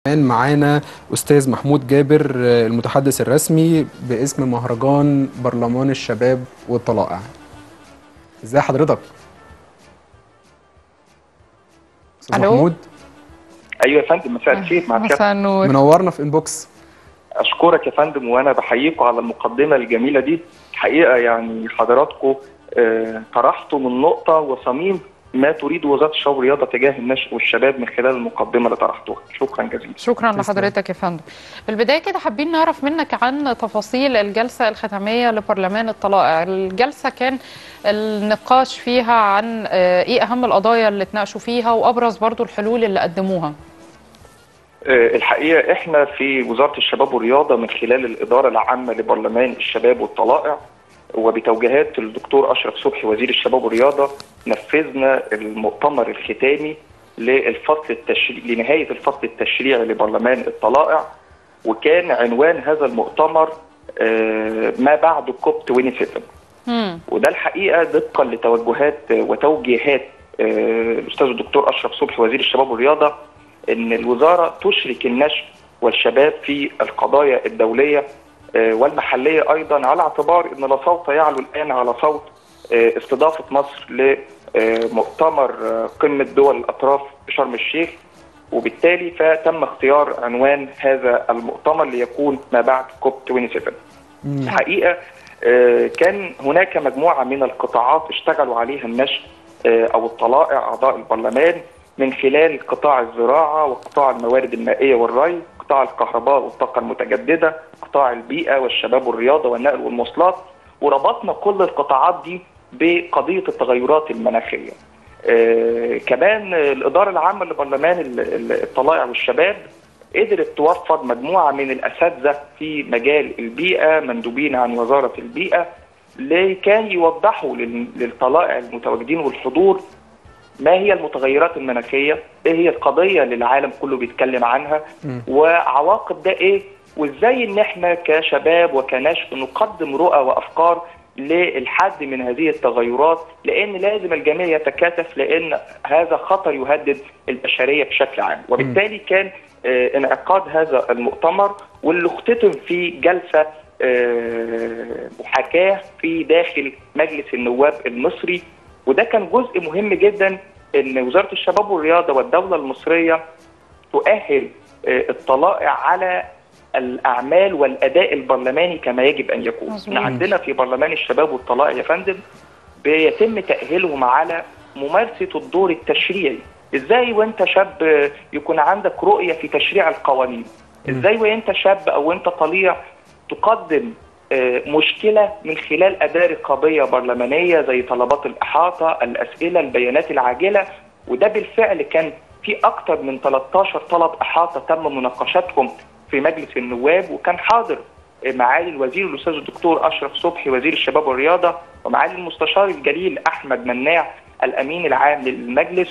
معانا استاذ محمود جابر المتحدث الرسمي باسم مهرجان برلمان الشباب والطلائع ازي حضرتك استاذ ألو؟ محمود ايوه يا فندم مساء الخير مع الكابتن مساء النور منورنا في انبوكس اشكرك يا فندم وانا بحييكم على المقدمه الجميله دي الحقيقه يعني حضراتكم آه، طرحتوا من نقطه وصميم ما تريد وزاره الشباب والرياضه تجاه النشء والشباب من خلال المقدمه اللي طرحتوها شكرا جزيلا شكرا تسلم. لحضرتك يا فندم في البدايه كده حابين نعرف منك عن تفاصيل الجلسه الختاميه لبرلمان الطلائع الجلسه كان النقاش فيها عن آه، ايه اهم القضايا اللي اتناقشوا فيها وابرز برضو الحلول اللي قدموها آه، الحقيقه احنا في وزاره الشباب والرياضه من خلال الاداره العامه لبرلمان الشباب والطلائع وبتوجيهات الدكتور اشرف صبحي وزير الشباب والرياضه نفذنا المؤتمر الختامي للفصل التشريعي لنهايه الفصل التشريعي لبرلمان الطلائع وكان عنوان هذا المؤتمر آه، ما بعد كوب 27 مم. وده الحقيقه طبقا لتوجهات وتوجيهات آه، الاستاذ الدكتور اشرف صبحي وزير الشباب والرياضه ان الوزاره تشرك النشء والشباب في القضايا الدوليه آه، والمحليه ايضا على اعتبار ان لا صوت يعلو الان على صوت آه، استضافه مصر لمؤتمر آه، قمه دول الاطراف في شرم الشيخ وبالتالي فتم اختيار عنوان هذا المؤتمر ليكون ما بعد كوب 27 مم. الحقيقه آه، كان هناك مجموعه من القطاعات اشتغلوا عليها النشء آه، او الطلائع اعضاء البرلمان من خلال قطاع الزراعه وقطاع الموارد المائيه والري، قطاع الكهرباء والطاقه المتجدده، قطاع البيئه والشباب والرياضه والنقل والمواصلات وربطنا كل القطاعات دي بقضيه التغيرات المناخيه. آه، كمان الاداره العامه لبرلمان ال- ال- الطلائع والشباب قدرت توفر مجموعه من الاساتذه في مجال البيئه مندوبين عن وزاره البيئه لكي يوضحوا لل- للطلائع المتواجدين والحضور ما هي المتغيرات المناخيه؟ ايه هي القضيه اللي العالم كله بيتكلم عنها؟ مم. وعواقب ده ايه؟ وازاي ان احنا كشباب وكنشء نقدم رؤى وافكار للحد من هذه التغيرات لان لازم الجميع يتكاتف لان هذا خطر يهدد البشريه بشكل عام وبالتالي كان آه، انعقاد هذا المؤتمر واللي اختتم في جلسه آه، محاكاه في داخل مجلس النواب المصري وده كان جزء مهم جدا ان وزاره الشباب والرياضه والدوله المصريه تؤهل آه، الطلائع على الاعمال والاداء البرلماني كما يجب ان يكون. مظبوط. احنا عندنا في برلمان الشباب والطلائع يا فندم بيتم تاهيلهم على ممارسه الدور التشريعي. ازاي وانت شاب آه، يكون عندك رؤيه في تشريع القوانين؟ ازاي وانت شاب او انت طليع تقدم آه، مشكله من خلال اداه رقابيه برلمانيه زي طلبات الاحاطه، الاسئله، البيانات العاجله وده بالفعل كان في اكثر من 13 طلب احاطه تم مناقشتهم في مجلس النواب وكان حاضر معالي الوزير الاستاذ الدكتور اشرف صبحي وزير الشباب والرياضه ومعالي المستشار الجليل احمد مناع الامين العام للمجلس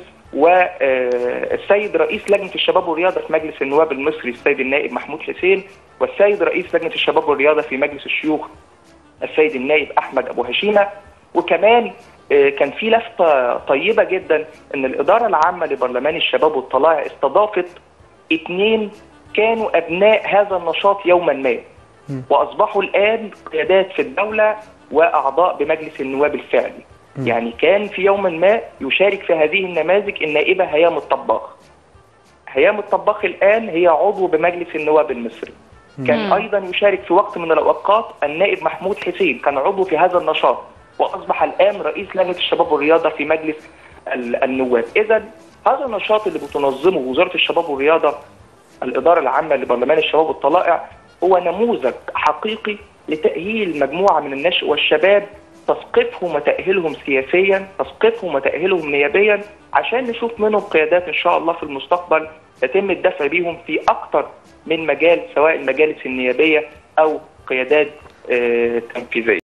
والسيد رئيس لجنه الشباب والرياضه في مجلس النواب المصري السيد النائب محمود حسين والسيد رئيس لجنه الشباب والرياضه في مجلس الشيوخ السيد النائب احمد ابو هشيمه وكمان آه، كان في لفته طيبه جدا ان الاداره العامه لبرلمان الشباب والطلائع استضافت اثنين كانوا ابناء هذا النشاط يوما ما مم. واصبحوا الان قيادات في الدوله واعضاء بمجلس النواب الفعلي مم. يعني كان في يوم ما يشارك في هذه النماذج النائبه هيام الطباخ هيام الطباخ الان هي عضو بمجلس النواب المصري كان مم. ايضا يشارك في وقت من الاوقات النائب محمود حسين كان عضو في هذا النشاط واصبح الان رئيس لجنه الشباب والرياضه في مجلس ال- النواب اذا هذا النشاط اللي بتنظمه وزاره الشباب والرياضه الاداره العامه لبرلمان الشباب والطلائع هو نموذج حقيقي لتاهيل مجموعه من النشء والشباب تثقيفهم وتاهيلهم سياسيا تثقيفهم وتاهيلهم نيابيا عشان نشوف منهم قيادات ان شاء الله في المستقبل يتم الدفع بيهم في اكثر من مجال سواء المجالس النيابيه او قيادات آه، تنفيذيه